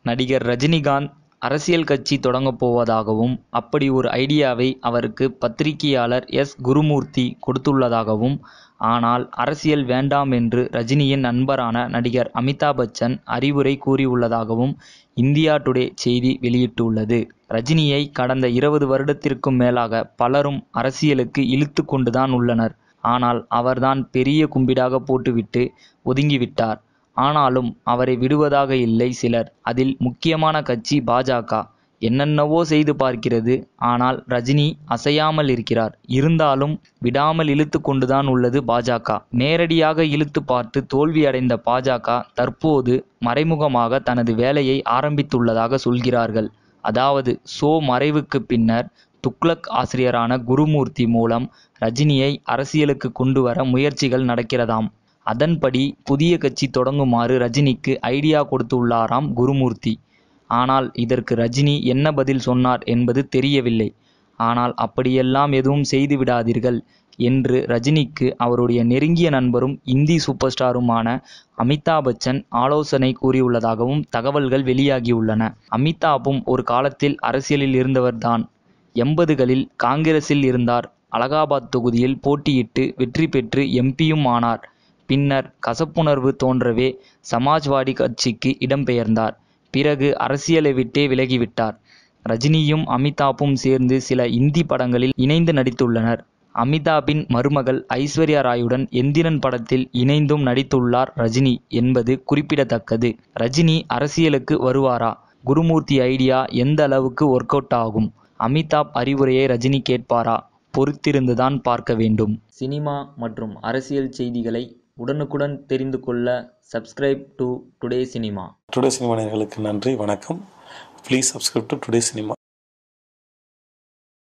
நடிகர் ரஜினிகாந்த் அரசியல் கட்சி தொடங்கப் போவதாகவும் அப்படி ஒரு ஐடியாவை அவருக்கு பத்திரிகையாளர் எஸ் குருமூர்த்தி கொடுத்துள்ளதாகவும் ஆனால் அரசியல் வேண்டாம் என்று ரஜினியின் நண்பரான நடிகர் அமிதாப் பச்சன் அறிவுரை கூறியுள்ளதாகவும் இந்தியா டுடே செய்தி வெளியிட்டுள்ளது ரஜினியை கடந்த இருபது வருடத்திற்கும் மேலாக பலரும் அரசியலுக்கு இழுத்து கொண்டுதான் உள்ளனர் ஆனால் அவர்தான் பெரிய கும்பிடாக போட்டுவிட்டு ஒதுங்கிவிட்டார் ஆனாலும் அவரை விடுவதாக இல்லை சிலர் அதில் முக்கியமான கட்சி பாஜக என்னென்னவோ செய்து பார்க்கிறது ஆனால் ரஜினி அசையாமல் இருக்கிறார் இருந்தாலும் விடாமல் இழுத்து கொண்டுதான் உள்ளது பாஜக நேரடியாக இழுத்து பார்த்து தோல்வியடைந்த பாஜக தற்போது மறைமுகமாக தனது வேலையை ஆரம்பித்துள்ளதாக சொல்கிறார்கள் அதாவது சோ மறைவுக்கு பின்னர் துக்ளக் ஆசிரியரான குருமூர்த்தி மூலம் ரஜினியை அரசியலுக்கு கொண்டு வர முயற்சிகள் நடக்கிறதாம் அதன்படி புதிய கட்சி தொடங்குமாறு ரஜினிக்கு ஐடியா கொடுத்துள்ளாராம் குருமூர்த்தி ஆனால் இதற்கு ரஜினி என்ன பதில் சொன்னார் என்பது தெரியவில்லை ஆனால் அப்படியெல்லாம் எதுவும் செய்து விடாதீர்கள் என்று ரஜினிக்கு அவருடைய நெருங்கிய நண்பரும் இந்தி சூப்பர் ஸ்டாருமான அமிதாப் பச்சன் ஆலோசனை கூறியுள்ளதாகவும் தகவல்கள் வெளியாகியுள்ளன அமிதாப்பும் ஒரு காலத்தில் அரசியலில் இருந்தவர்தான் எண்பதுகளில் காங்கிரஸில் இருந்தார் அலகாபாத் தொகுதியில் போட்டியிட்டு வெற்றி பெற்று எம்பியும் ஆனார் பின்னர் கசப்புணர்வு தோன்றவே சமாஜ்வாடி கட்சிக்கு இடம்பெயர்ந்தார் பிறகு அரசியலை விட்டே விலகிவிட்டார் ரஜினியும் அமிதாப்பும் சேர்ந்து சில இந்தி படங்களில் இணைந்து நடித்துள்ளனர் அமிதாப்பின் மருமகள் ஐஸ்வர்யா ராயுடன் எந்திரன் படத்தில் இணைந்தும் நடித்துள்ளார் ரஜினி என்பது குறிப்பிடத்தக்கது ரஜினி அரசியலுக்கு வருவாரா குருமூர்த்தி ஐடியா எந்த அளவுக்கு ஒர்க் அவுட் ஆகும் அமிதாப் அறிவுரையை ரஜினி கேட்பாரா பொறுத்திருந்துதான் பார்க்க வேண்டும் சினிமா மற்றும் அரசியல் செய்திகளை உடனுக்குடன் தெரிந்து கொள்ள subscribe to Today Cinema Today Cinema நேயர்களுக்கு நன்றி வணக்கம் please subscribe to Today cinema